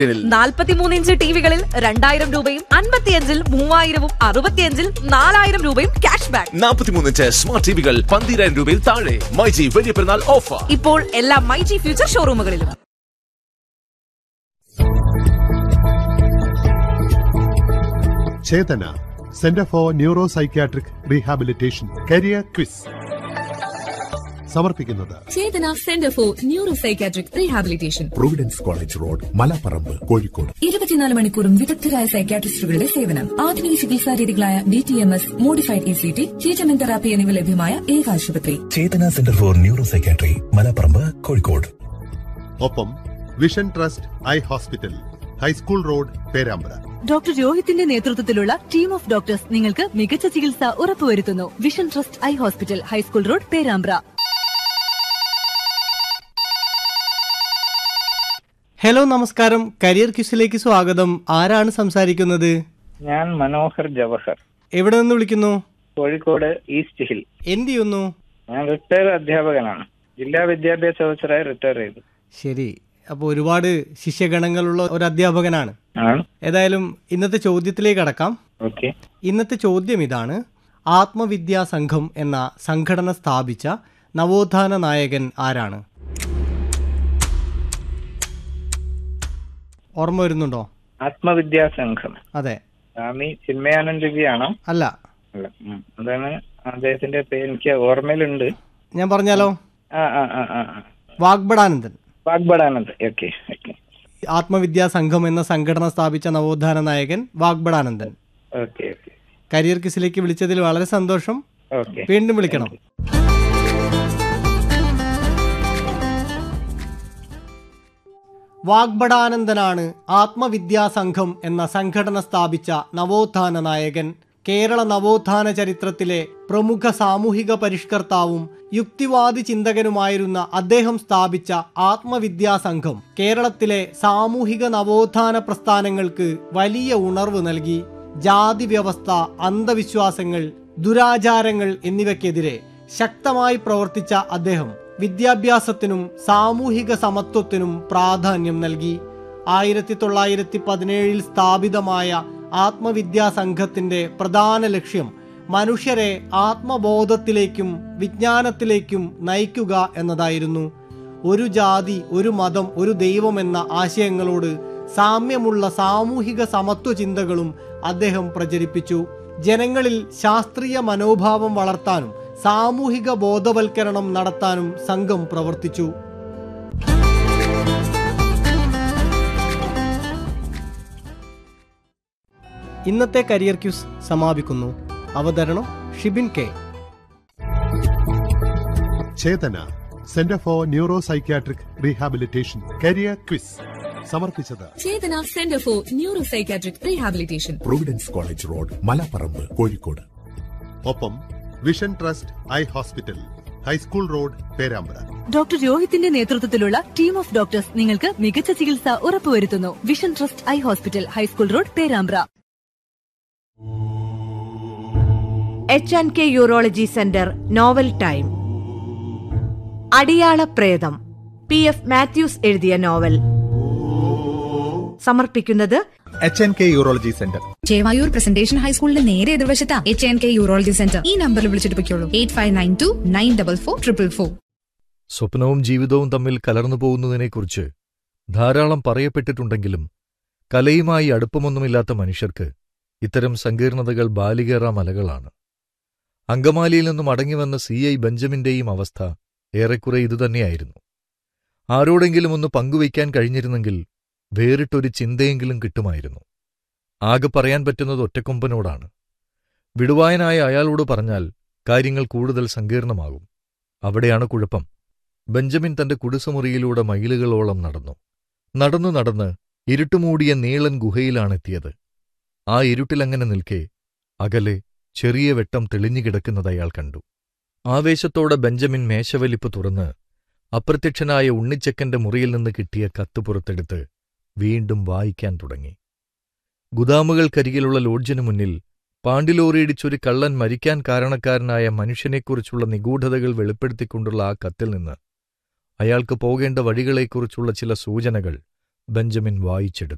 നാൽപ്പത്തിമൂന്ന് ഇഞ്ച് ടിവികളിൽ രണ്ടായിരം രൂപയും അൻപത്തിയഞ്ചിൽ മൂവായിരവും അറുപത്തിയഞ്ചിൽ നാലായിരം രൂപയും ക്യാഷ് ബാക്ക് നാൽപ്പത്തിമൂന്ന് ഇഞ്ച് സ്മാർട്ട് ടിവികൾ പന്തിരായിരം രൂപയിൽ താഴെ മൈജി വലിയ പെരുന്നാൾ ഓഫർ ഇപ്പോൾ എല്ലാ മൈജി ഫ്യൂച്ചർ ഷോറൂമുകളിലും Chetana centre for neuro psychiatric rehabilitation career quiz സമർപ്പിക്കുന്നത് Chetana centre for neuro psychiatric rehabilitation providence college road Malaparamba Kozhikode ഇരുപത്തിനാല് മണിക്കൂറും വിദഗ്ധരായ സൈക്കാട്രിസ്റ്റുകളുടെ സേവനം ആധുനിക ചികിത്സാ രീതികളായ D T M S modified E C T treatment therapy എന്നിവ ലഭ്യമായ ഏക ആശുപത്രി Chetana centre for neuro psychiatry Malaparamba Kozhikode ഒപ്പം vision trust eye hospital high school road Perambra doctor രോഹിത്തിന്റെ നേതൃത്വത്തിലുള്ള ടീം ഓഫ് ഡോക്ടേഴ്സ് നിങ്ങൾക്ക് മികച്ച ചികിത്സ ഉറപ്പുവരുത്തുന്നു vision trust eye hospital high school road Perambra hello നമസ്കാരം കരിയർ ക്യൂസിലേക്ക് സ്വാഗതം ആരാണ് സംസാരിക്കുന്നത് ഞാൻ മനോഹർ ജവഹർ എവിടെ നിന്ന് വിളിക്കുന്നു കോഴിക്കോട് ഈസ്റ്റ് ഹിൽ എന്ത് ചെയ്യുന്നു ഞാൻ റിട്ടയർ അധ്യാപകനാണ് ജില്ലാ വിദ്യാഭ്യാസ ഓഫീസറായി റിട്ടയർ ചെയ്തു ശരി അപ്പോൾ ഒരുപാട് ശിഷ്യഗണങ്ങളുള്ള ഒരു അധ്യാപകനാണ് ആണ് ഏതായാലും ഇന്നത്തെ ചോദ്യത്തിലേക്ക് കടക്കാം ഓക്കെ ഇന്നത്തെ ചോദ്യം ഇതാണ് ആത്മവിദ്യാ സംഘം എന്ന സംഘടന സ്ഥാപിച്ച നവോത്ഥാന നായകൻ ആരാണ് ഓർമ്മ വരുന്നുണ്ടോ ആത്മവിദ്യാ സംഘം അതെ സ്വാമി ചിന്മയാനന്ദജിയാണോ അല്ല അല്ല ഉം. അതാണ് അദ്ദേഹത്തിന്റെ പേര് എനിക്ക് ഓർമ്മയിലുണ്ട് ഞാൻ പറഞ്ഞാലോ ആ ആ ആ ആ ആ. വാഗ്ബടാനന്ദൻ വാഗ്ബടാനന്ദ് ഓക്കെ ഓക്കെ ആത്മവിദ്യാ സംഘം എന്ന സംഘടന സ്ഥാപിച്ച നവോത്ഥാന നായകൻ വാഗ്ബടാനന്ദൻ ഓക്കെ ഓക്കെ കരിയർ കിസിലേക്ക് വിളിച്ചതിൽ വളരെ സന്തോഷം ഓക്കെ വീണ്ടും വിളിക്കണം വാഗ്ബടാനന്ദനാണ് ആത്മവിദ്യാ സംഘം എന്ന സംഘടന സ്ഥാപിച്ച നവോത്ഥാന നായകൻ കേരള നവോത്ഥാന ചരിത്രത്തിലെ പ്രമുഖ സാമൂഹിക പരിഷ്കർത്താവും യുക്തിവാദി ചിന്തകനുമായിരുന്ന അദ്ദേഹം സ്ഥാപിച്ച ആത്മവിദ്യാ സംഘം കേരളത്തിലെ സാമൂഹിക നവോത്ഥാന പ്രസ്ഥാനങ്ങൾക്ക് വലിയ ഉണർവ് നൽകി ജാതി വ്യവസ്ഥ അന്ധവിശ്വാസങ്ങൾ ദുരാചാരങ്ങൾ എന്നിവയ്ക്കെതിരെ ശക്തമായി പ്രവർത്തിച്ച അദ്ദേഹം വിദ്യാഭ്യാസത്തിനും സാമൂഹിക സമത്വത്തിനും പ്രാധാന്യം നൽകി ആയിരത്തി തൊള്ളായിരത്തി പതിനേഴിൽ സ്ഥാപിതമായ ആത്മവിദ്യാ സംഘത്തിന്റെ പ്രധാന ലക്ഷ്യം മനുഷ്യരെ ആത്മബോധത്തിലേക്കും വിജ്ഞാനത്തിലേക്കും നയിക്കുക എന്നതായിരുന്നു ഒരു ജാതി ഒരു മതം ഒരു ദൈവം എന്ന ആശയങ്ങളോട് സാമ്യമുള്ള സാമൂഹിക സമത്വ ചിന്തകളും അദ്ദേഹം പ്രചരിപ്പിച്ചു ജനങ്ങളിൽ ശാസ്ത്രീയ മനോഭാവം വളർത്താനും സാമൂഹിക ബോധവൽക്കരണം നടത്താനും സംഘം പ്രവർത്തിച്ചു ഇന്നത്തെ കരിയർ ക്യൂസ് സമാപിക്കുന്നു അവതരണം Shibin K Chetana centre for neuro psychiatric rehabilitation career quiz സമർപ്പിച്ചത് Chetana centre for neuro psychiatric rehabilitation providence college road Malaparamba Kozhikode ഒപ്പം vision trust eye hospital high school road Perambra doctor രോഹിത്തിന്റെ നേതൃത്വത്തിലുള്ള ടീം ഓഫ് ഡോക്ടേഴ്സ് നിങ്ങൾക്ക് മികച്ച ചികിത്സ ഉറപ്പുവരുത്തുന്നു vision trust eye hospital high school road Perambra H and K urology centre novel time Adiyala Pretham P F Mathews എഴുതിയ novel സമർപ്പിക്കുന്നത് H N K urology centre Chevayur presentation ഹൈസ്കൂളിന്റെ നേരെ എതിർവശത്താ H N K urology centre ഈ നമ്പറിൽ വിളിച്ചിട്ട് പൊയ്ക്കോളൂ eight five nine two nine double four triple four സ്വപ്നവും ജീവിതവും തമ്മിൽ കലർന്നു പോകുന്നതിനെക്കുറിച്ച് ധാരാളം പറയപ്പെട്ടിട്ടുണ്ടെങ്കിലും കലയുമായി അടുപ്പമൊന്നുമില്ലാത്ത മനുഷ്യർക്ക് ഇത്തരം സങ്കീർണതകൾ ബാലികേറ മലകളാണ് അങ്കമാലിയിൽ നിന്നും മടങ്ങിവന്ന സി ഐ ബെഞ്ചമിന്റെയും അവസ്ഥ ഏറെക്കുറെ ഇതുതന്നെയായിരുന്നു ആരോടെങ്കിലും ഒന്ന് പങ്കുവയ്ക്കാൻ കഴിഞ്ഞിരുന്നെങ്കിൽ വേറിട്ടൊരു ചിന്തയെങ്കിലും കിട്ടുമായിരുന്നു ആകെ പറയാൻ പറ്റുന്നത് ഒറ്റക്കൊമ്പനോടാണ് വിടുവായനായ അയാളോട് പറഞ്ഞാൽ കാര്യങ്ങൾ കൂടുതൽ സങ്കീർണമാകും അവിടെയാണ് കുഴപ്പം ബെഞ്ചമിൻ തന്റെ കുടിസുമുറിയിലൂടെ മൈലുകളോളം നടന്നു നടന്നു നടന്ന് ഇരുട്ടുമൂടിയ നീളൻ ഗുഹയിലാണെത്തിയത് ആ ഇരുട്ടിലങ്ങനെ നിൽക്കെ അകലെ ചെറിയ വെട്ടം തെളിഞ്ഞുകിടക്കുന്നത് അയാൾ കണ്ടു ആവേശത്തോടെ ബെഞ്ചമിൻ മേശവലിപ്പ് തുറന്ന് അപ്രത്യക്ഷനായ ഉണ്ണിച്ചക്കന്റെ മുറിയിൽ നിന്ന് കിട്ടിയ കത്ത് പുറത്തെടുത്ത് വീണ്ടും വായിക്കാൻ തുടങ്ങി ഗുദാമുകൾക്കരികിലുള്ള ലോഡ്ജിനു മുന്നിൽ പാണ്ടിലോറിയിടിച്ചൊരു കള്ളൻ മരിക്കാൻ കാരണക്കാരനായ മനുഷ്യനെക്കുറിച്ചുള്ള നിഗൂഢതകൾ വെളിപ്പെടുത്തിക്കൊണ്ടുള്ള ആ കത്തിൽ നിന്ന് അയാൾക്ക് പോകേണ്ട വഴികളെക്കുറിച്ചുള്ള ചില സൂചനകൾ ബെഞ്ചമിൻ വായിച്ചെടുത്തു